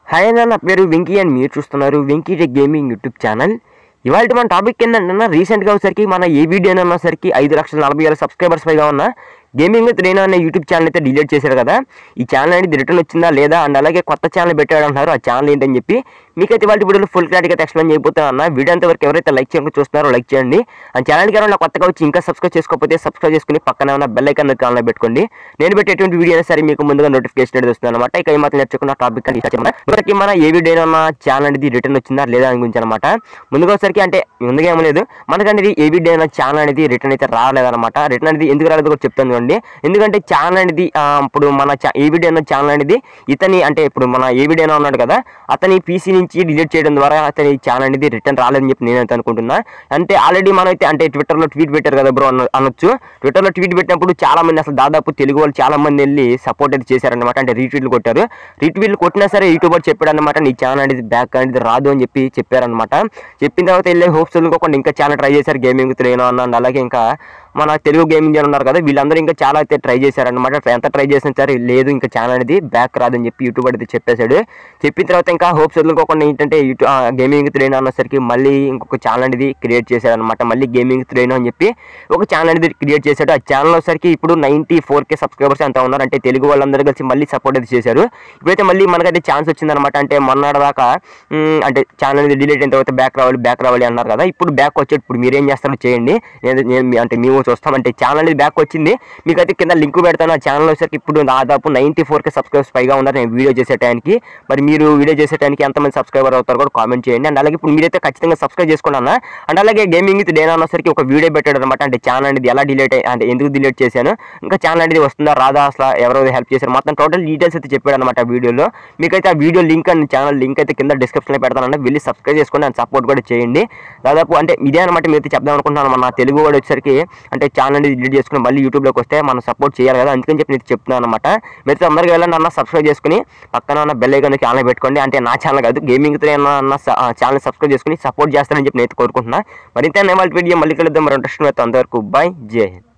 hi అన్న నా పేరు వెంకీ అని మీరు చూస్తున్నారు Venky tech gaming YouTube channel ఇవాళ మన టాపిక్ ఏంటంటే రీసెంట్గా వచ్చేసరికి మన ఏ వీడియో అనేసరికి ఐదు లక్షల నలభై వేల సబ్స్క్రైబర్స్ పైగా ఉన్న గేమింగ్ విత్ రేనా అనే యూట్యూబ్ ఛానల్ అయితే డిలీట్ చేశారు కదా ఈ ఛానల్ అనేది రిటర్న్ వచ్చిందా లేదా అండ్ అలాగే కొత్త ఛానల్ పెట్టాడు అంటున్నారు ఆ ఛానల్ ఏంటని చెప్పి మీకైతే వాళ్ళ వీడియోలో ఫుల్ క్లారిటీగా ఎక్స్ప్లెయిన్ చేయబోతున్నా అన్న వీడియో అంతవరకు ఎవరైతే లైక్ చేయకుండా చూస్తున్నారో లైక్ చేయండి ఆ ఛానల్కి ఎవరైనా కొత్తగా వచ్చి ఇంకా సబ్స్క్రైబ్ చేసుకోకపోతే సబ్స్క్రైబ్ చేసుకుని పక్కన ఉన్న బెల్ ఐకాన్ కాల్ పెట్టుకోండి నేను పెట్టేటువంటి వీడియో అయినా సరే మీకు ముందుగా నోటిఫికేషన్ అనేది వస్తుంది అనమాట ఇక ఏమాత్రం నేర్చుకున్న టాపిక్ అని ఇష్టం ఇప్పటికి మన ఏ వీడియో అయినా ఛానల్ అనేది రిటర్న్ వచ్చిందా లేదా అని గురించి అనమాట ముందుగా వచ్చరికి అంటే ముందుగా ఏం లేదు మనకనేది ఏ వీడియో అయినా ఛానల్ అనేది రిటర్న్ అయితే రాలేదన్నమాట రిటర్న్ అనేది ఎందుకు రాలేదు కూడా చెప్తాను చూడండి ఎందుకంటే ఛానల్ అనేది ఆ, ఇప్పుడు మన చా- ఏ వీడియో అయినా ఛానల్ అనేది ఇతని అంటే ఇప్పుడు మన ఏ వీడియో అయినా ఉన్నాడు కదా అతని పీసీ నుంచి డిలీట్ చేయడం ద్వారా అతని ఛానల్ అనేది రిటర్న్ రాలేదని చెప్పి నేనైతే అనుకుంటున్నా అంటే ఆల్రెడీ మనం అయితే అంటే ట్విట్టర్లో ట్వీట్ పెట్టారు కదా బ్రో అన్న అనొచ్చు ట్విట్టర్లో ట్వీట్ పెట్టినప్పుడు చాలా మంది అసలు దాదాపు తెలుగు వాళ్ళు చాలా మంది వెళ్ళి సపోర్ట్ అయితే చేశారనమాట అంటే రీట్వీట్లు కొట్టారు రీట్వీట్లు కొట్టినా సరే యూట్యూబర్ చెప్పాడు అనమాట నీ ఛానల్ అనేది బ్యాక్ అనేది రాదు అని చెప్పి చెప్పారనమాట చెప్పిన తర్వాత వెళ్ళి హోప్స్ ఇంకొకటి ఇంకా చాలా ట్రై చేశారు గేమింగ్ త్రేనో అన్న and అలాగే ఇంకా మన తెలుగు గేమింగ్ జన్ ఉన్నారు కదా వీళ్ళందరూ ఇంకా చాలా అయితే ట్రై చేశారనమాట ఎంత ట్రై చేసినా సరే లేదు ఇంకా ఛానల్ అనేది బ్యాక్ రాదని చెప్పి యూట్యూబ్ అయితే చెప్పేశాడు చెప్పిన తర్వాత ఇంకా హోప్స్ వదులుకోకుండా ఏంటంటే యూట్యూబ్ గేమింగ్ త్రేనో అన్నసరికి మళ్ళీ ఇంకొక ఛానల్ అనేది క్రియేట్ చేశారనమాట మళ్ళీ గేమింగ్ త్రేనో అని చెప్పి ఒక ఛానల్ అనేది క్రియేట్ చేశాడు ఆ ఛానల్ వచ్చరికి ఇప్పుడు నైంటీ ఫోర్ కే సబ్స్క్రైబర్స్ ఎంత ఉన్నారు అంటే తెలుగు వాళ్ళందరూ కలిసి మళ్ళీ సపోర్ట్ అయితే చేశారు ఇప్పుడైతే మళ్ళీ మనకైతే ఛాన్స్ వచ్చిందనమాట అంటే మొన్నటి దాకా మ్, అంటే ఛానల్ అనేది డిలీట్ అయిన తర్వాత బ్యాక్ రావాలి బ్యాక్ రావాలి అన్నారు కదా ఇప్పుడు బ్యాక్ వచ్చేది ఇప్పుడు మీరేం చేస్తారో చేయండి నేను నేను మీ- అంటే మేము చూస్తాం అంటే ఛానల్ అనేది బ్యాక్ వచ్చింది మీకైతే కింద లింక్ పెడతాను ఆ ఛానల్ వచ్చేసరికి ఇప్పుడు దాదాపు నైంటీ ఫోర్ కే సబ్స్క్రైబర్స్ పైగా ఉన్నారు నేను వీడియో చేసే టైంకి మరి మీరు వీడియో చేసే టైంకి ఎంతమంది సబ్స్క్రైబర్ అవుతారో కూడా కామెంట్ చేయండి అండ్ అలాగే ఇప్పుడు మీరైతే ఖచ్చితంగా సబ్స్క్రైబ్ చేసుకోండి అన్న అండ్ అలాగే గేమింగ్ విత్ డేనా అన్నసరికి ఒక వీడియో పెట్టాడు అనమాట అంటే ఛానల్ అనేది ఎలా డిలీట్ అంటే ఎందుకు డిలీట్ చేశాను ఇంకా ఛానల్ అనేది వస్తుందా రాదా అసలు ఎవరో హెల్ప్ చేశారు మొత్తం టోటల్ డీటెయిల్స్ అయితే చెప్పాడు అనమాట ఆ వీడియోలో మీకైతే ఆ video link and channel link అయితే కింద డిస్క్రిప్షన్లో పెడతానండి వెళ్ళి సబ్స్క్రైబ్ చేసుకోండి అండ్ సపోర్ట్ కూడా చేయండి దాదాపు అంటే ఇదే అనమాట మీరు చెప్దాం అనుకుంటున్నాను మన తెలుగు వాడు వచ్చేసరికి అంటే ఛానల్ అనేది డిలీట్ చేసుకుని మళ్ళీ యూట్యూబ్లోకి వస్తే మనం సపోర్ట్ చేయాలి కదా అందుకని చెప్పి నేను చెప్తున్నాను అనమాట మీరు అందరికీ వెళ్ళండి అన్న సబ్స్క్రైబ్ చేసుకుని పక్కన ఉన్న బెల్ ఐకాన్ ఛానల్ పెట్టుకోండి అంటే నా ఛానల్ కాదు గేమింగ్ తో అన్న ఛానల్ సబ్స్క్రైబ్ చేసుకుని సపోర్ట్ చేస్తారని చెప్పి నేను కోరుకుంటున్నా మరింత వాళ్ళ వీడియో మళ్ళీ కలుద్దాం మరి ఇంట్రెస్ట్ అంతవరకు బాయ్ జై హింద్